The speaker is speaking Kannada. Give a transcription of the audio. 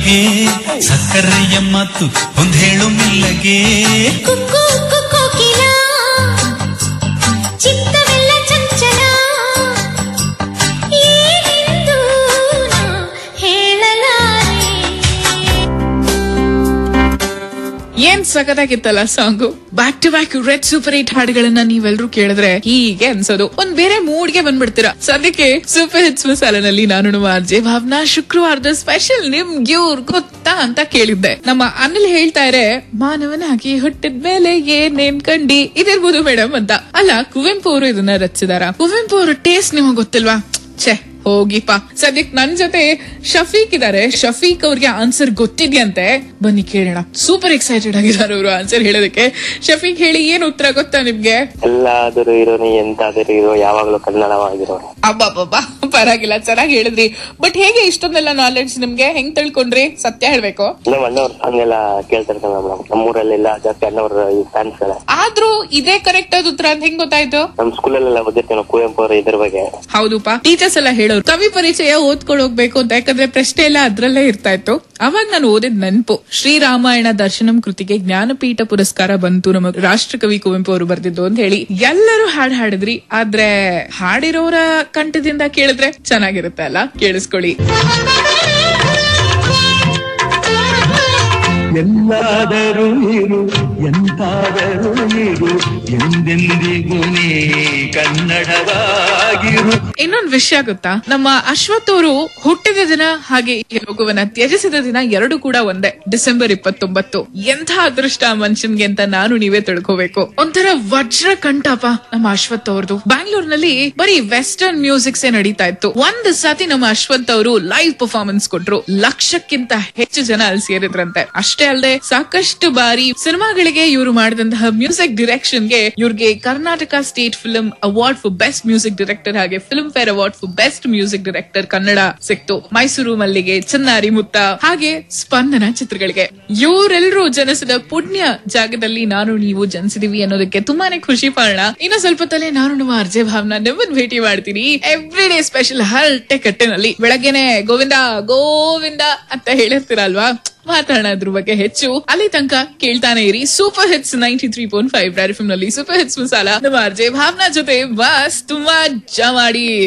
ಮೆಲ್ಲಗೆ ಸಕ್ಕರೆಯ ಮಾತು ಒಂದ್ ಹೇಳು ಮೆಲ್ಲಗೆ ಕುಕ್ಕು ಕುಕ್ಕೋಕಿಲ ಚಿತ್ತವೆಲ್ಲ ಚಂಚಲ ಏನೆಂದು ನಾ ಹೇಳಲಾರೆ ಏನ್ ಸಖತ್ತಾಗಿತ್ತಲ್ಲ song back to back red super eight ಹಾಡುಗಳನ್ನ ನೀವೆಲ್ಲರೂ ಕೇಳಿದ್ರೆ ಹೀಗೆ ಅನ್ಸೋದು ಒಂದ್ ಬೇರೆ ಮೂಡ್ಗೆ ಬಂದ್ಬಿಡ್ತೀರಾ ಸದ್ಯಕ್ಕೆ ಸೂಪರ್ ಹಿಟ್ಸ್ ಮಸಾಲನಲ್ಲಿ ನಾನು ನಮ್ಮ ಅರ್ಜೆ ಭಾವನಾ ಶುಕ್ರವಾರದ ಸ್ಪೆಷಲ್ ನಿಮ್ಗೆ ಇವ್ರ್ ಗೊತ್ತಾ ಅಂತ ಕೇಳಿದ್ದೆ ನಮ್ಮ ಅನಿಲ್ ಹೇಳ್ತಾ ಇರೆ ಮಾನವನಾಗಿ ಹುಟ್ಟಿದ್ಮೇಲೆ ಏನೇನ್ ಕಂಡಿ ಇದಿರ್ಬೋದು ಮೇಡಮ್ ಅಂತ ಅಲ್ಲ ಕುವೆಂಪು ಅವರು ಇದನ್ನ ರಚಿಸಿದಾರ ಕುವೆಂಪು ಅವರ ಟೇಸ್ಟ್ ನಿಮಗೆ ಗೊತ್ತಿಲ್ವಾ ಛೇ ಹೋಗಿಪ್ಪ ಸದ್ಯಕ್ ನನ್ ಜೊತೆ ಶಫೀಕ್ ಇದಾರೆ ಶಫೀಕ್ ಅವ್ರಿಗೆ ಆನ್ಸರ್ ಗೊತ್ತಿದ್ಯಂತೆ ಬನ್ನಿ ಕೇಳೋಣ ಸೂಪರ್ ಎಕ್ಸೈಟೆಡ್ ಆಗಿದ್ದಾರೆ ಅವರು ಆನ್ಸರ್ ಹೇಳೋದಕ್ಕೆ ಶಫೀಕ್ ಹೇಳಿ ಏನ್ ಉತ್ತರ ಗೊತ್ತಾ ನಿಮ್ಗೆ ಎಲ್ಲಾದರೂ ಇರೋನು ಎಂತಾದರೂ ಇರೋ ಯಾವಾಗಲೂ ಕನ್ನಡವಾಗಿರೋ ಅಬ್ಬಬ್ಬಬ್ಬಾ ಪರವಾಗಿಲ್ಲ ಚೆನ್ನಾಗಿ ಹೇಳಿದ್ರಿ ಬಟ್ ಹೇಗೆ ಇಷ್ಟೊಂದೆಲ್ಲ ನಾಲೆಡ್ಜ್ ನಿಮ್ಗೆ ಹೆಂಗ್ ತಿಳ್ಕೊಂಡ್ರಿ ಸತ್ಯ ಹೇಳ್ಬೇಕು ನಮ್ಮ ಅಣ್ಣವ್ರ ಸಾಂಗ್ ಎಲ್ಲ ಕೇಳ್ತಿರ್ತಾರೆ ಮೇಡಮ್ ನಮ್ಮೂರಲ್ಲೆಲ್ಲ ಜಾಸ್ತಿ ಅಣ್ಣವ್ರ ಈ ಫ್ಯಾನ್ಸ್ ಗಳ ಆದ್ರೂ ಇದೇ ಕರೆಕ್ಟ್ ಆದ ಉತ್ತರ ಅಂತ ಹೆಂಗ್ ಗೊತ್ತಾಯ್ತು ನಮ್ ಸ್ಕೂಲಲ್ಲೆಲ್ಲ ಓದಿರ್ತೀವಿ ನಾವು ಕುವೆಂಪು ಅವ್ರ ಇದ್ರ ಬಗ್ಗೆ ಹೌದುಪ್ಪ ಟೀಚರ್ಸ್ ಎಲ್ಲ ಹೇಳೋರು ಕವಿ ಪರಿಚಯ ಓದ್ಕೊಂಡು ಹೋಗ್ಬೇಕು ಅಂತ ಯಾಕಂದ್ರೆ ಪ್ರಶ್ನೆ ಎಲ್ಲ ಅದ್ರಲ್ಲೇ ಇರ್ತಾ ಇತ್ತು ಅವಾಗ ನಾನು ಓದಿದ್ ನೆನಪು ಶ್ರೀರಾಮಾಯಣ ದರ್ಶನಂ ಕೃತಿಗೆ ಜ್ಞಾನಪೀಠ ಪುರಸ್ಕಾರ ಬಂತು ನಮ್ಮ ರಾಷ್ಟ್ರಕವಿ ಕುವೆಂಪು ಅವರು ಬರ್ದಿದ್ದು ಅಂತ ಹೇಳಿ ಎಲ್ಲರೂ ಹಾಡ್ ಹಾಡಿದ್ರಿ ಆದ್ರೆ ಹಾಡಿರೋರ ಕಂಠದಿಂದ ಕೇಳಿದ್ರೆ ಚೆನ್ನಾಗಿರುತ್ತೆ ಅಲ್ಲ ಕೇಳಿಸ್ಕೊಳ್ಳಿ ಎಲ್ಲಾದರೂ ಇರು ಎಂತಾದರೂ ಇರು ಎಂದೆಂದಿಗೂ ನೀ ಕನ್ನಡವಾಗಿರು ಇನ್ನೊಂದು ವಿಷಯ ಗೊತ್ತಾ ನಮ್ಮ ಅಶ್ವಥ್ ಅವರು ಹುಟ್ಟಿದ ದಿನ ಹಾಗೆ ಈ ಲೋಕವನ್ನ ತ್ಯಜಿಸಿದ ದಿನ ಎರಡು ಕೂಡ ಒಂದೇ ಡಿಸೆಂಬರ್ ಇಪ್ಪತ್ತೊಂಬತ್ತು ಎಂಥ ಅದೃಷ್ಟ ಆ ಮನುಷ್ಯನ್ಗೆ ಅಂತ ನಾನು ನೀವೇ ತಿಳ್ಕೋಬೇಕು ಒಂಥರ ವಜ್ರ ಕಂಠಪ ನಮ್ಮ ಅಶ್ವಥ್ ಅವ್ರದ್ದು ಬ್ಯಾಂಗ್ಳೂರ್ನಲ್ಲಿ ಬರೀ ವೆಸ್ಟರ್ನ್ ಮ್ಯೂಸಿಕ್ಸ್ ನಡೀತಾ ಇತ್ತು ಒಂದ್ ಸತಿ ನಮ್ಮ ಅಶ್ವಥ್ ಅವರು ಲೈವ್ ಪರ್ಫಾರ್ಮೆನ್ಸ್ ಕೊಟ್ರು ಲಕ್ಷಕ್ಕಿಂತ ಹೆಚ್ಚು ಜನ ಅಲ್ಲಿ ಸೇರಿದ್ರಂತೆ ಅಷ್ಟೇ ಅಲ್ಲದೆ ಸಾಕಷ್ಟು ಬಾರಿ ಸಿನಿಮಾಗಳಿಗೆ ಇವರು ಮಾಡಿದಂತಹ ಮ್ಯೂಸಿಕ್ ಡಿರೆಕ್ಷನ್ ಗೆ ಇವ್ರಿಗೆ Karnataka state film award for best music director ಹಾಗೆ Filmfare award for best music director Kannada ಸಿಕ್ತು ಮೈಸೂರು ಮಲ್ಲಿಗೆ ಚನ್ನಾರಿ ಮುತ್ತ ಹಾಗೆ ಸ್ಪಂದನ ಚಿತ್ರಗಳಿಗೆ ಇವರೆಲ್ಲರೂ ಜನಿಸಿದ ಪುಣ್ಯ ಜಾಗದಲ್ಲಿ ನಾನು ನೀವು ಜನಿಸಿದೀವಿ ಅನ್ನೋದಕ್ಕೆ ತುಂಬಾನೇ ಖುಷಿ ಪಡೋಣ ಇನ್ನು ಸ್ವಲ್ಪ ತಲೆ ನಾನು ನಮ್ಮ ಅರ್ಜೆ ಭಾವನ ನಿಮ್ಮನ್ ಭೇಟಿ ಮಾಡ್ತೀನಿ ಎವ್ರಿ ಡೇ ಸ್ಪೆಷಲ್ ಹರಟೆ ಕಟ್ಟಿನಲ್ಲಿ ಬೆಳಗ್ಗೆನೆ ಗೋವಿಂದ ಗೋವಿಂದ ಅಂತ ಹೇಳಿರ್ತೀರಲ್ವಾ ಮಾತಾಡೋಣ ಅದ್ರ ಬಗ್ಗೆ ಹೆಚ್ಚು ಅಲ್ಲಿ ತನಕ ಕೇಳ್ತಾನೆ ಇರಿ super hits ninety three point five ನಲ್ಲಿ ಸೂಪರ್ ಹಿಟ್ಸ್ ಮಸಾಲ ನಮ್ಮ ಅರ್ಜೆ ಭಾವನಾ ಜೊತೆ ಬಸ್ ತುಂಬಾ ಜಾ ಮಾಡಿ